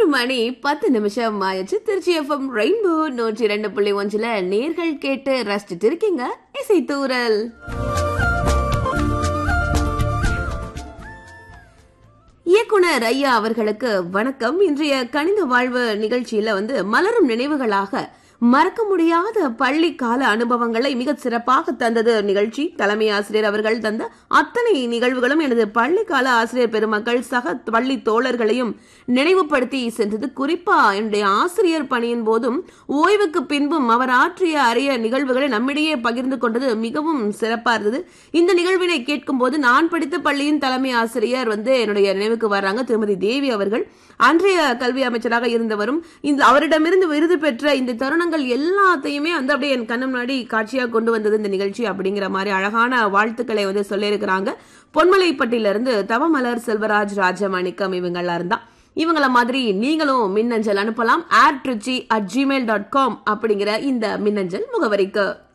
மணி பத்து நிமிஷம் ஆயிடுச்சு திருச்சி எஃப்எம் ரெயின்போ நூற்றி ரெண்டு புள்ளி ஒன்றுல நேர்கள் கேட்டு ரசிச்சுட்டு இருக்கீங்க இசை தூரல் இயக்குனர் ஐயா அவர்களுக்கு வணக்கம் இன்றைய கணித வாழ்வு நிகழ்ச்சியில வந்து மலரும் நினைவுகளாக மறக்க முடியாத பள்ளி கால அனுபவங்களை மிக சிறப்பாக தந்தது நிகழ்ச்சி தலைமை ஆசிரியர் அவர்கள் தந்த அத்தனை நிகழ்வுகளும் எனது பள்ளி கால ஆசிரியர் பெருமக்கள் சக பள்ளி தோழர்களையும் நினைவுபடுத்தி சென்றது குறிப்பா என்னுடைய ஆசிரியர் பணியின் போதும் ஓய்வுக்கு பின்பும் அவர் ஆற்றிய அரிய நிகழ்வுகளை நம்மிடையே பகிர்ந்து கொண்டது மிகவும் சிறப்பா இருந்தது இந்த நிகழ்வினை கேட்கும் போது நான் படித்த பள்ளியின் தலைமை ஆசிரியர் வந்து என்னுடைய நினைவுக்கு வர்றாங்க திருமதி தேவி அவர்கள் அன்றைய கல்வி அமைச்சராக இருந்தவரும் இந்த அவரிடமிருந்து விருது பெற்ற இந்த தருணங்கள் எல்லாத்தையுமே வந்து அப்படியே என் கண்ணு முன்னாடி காட்சியாக கொண்டு வந்தது இந்த நிகழ்ச்சி அப்படிங்கிற மாதிரி அழகான வாழ்த்துக்களை வந்து சொல்லியிருக்கிறாங்க பொன்மலைப்பட்டியிலிருந்து தவமலர் செல்வராஜ் ராஜமாணிக்கம் இவங்கெல்லாம் இருந்தா இவங்கள மாதிரி நீங்களும் மின்னஞ்சல் அனுப்பலாம் ad Trichy at Gmail dot com அப்படிங்கிற இந்த மின்னஞ்சல் முகவரிக்கு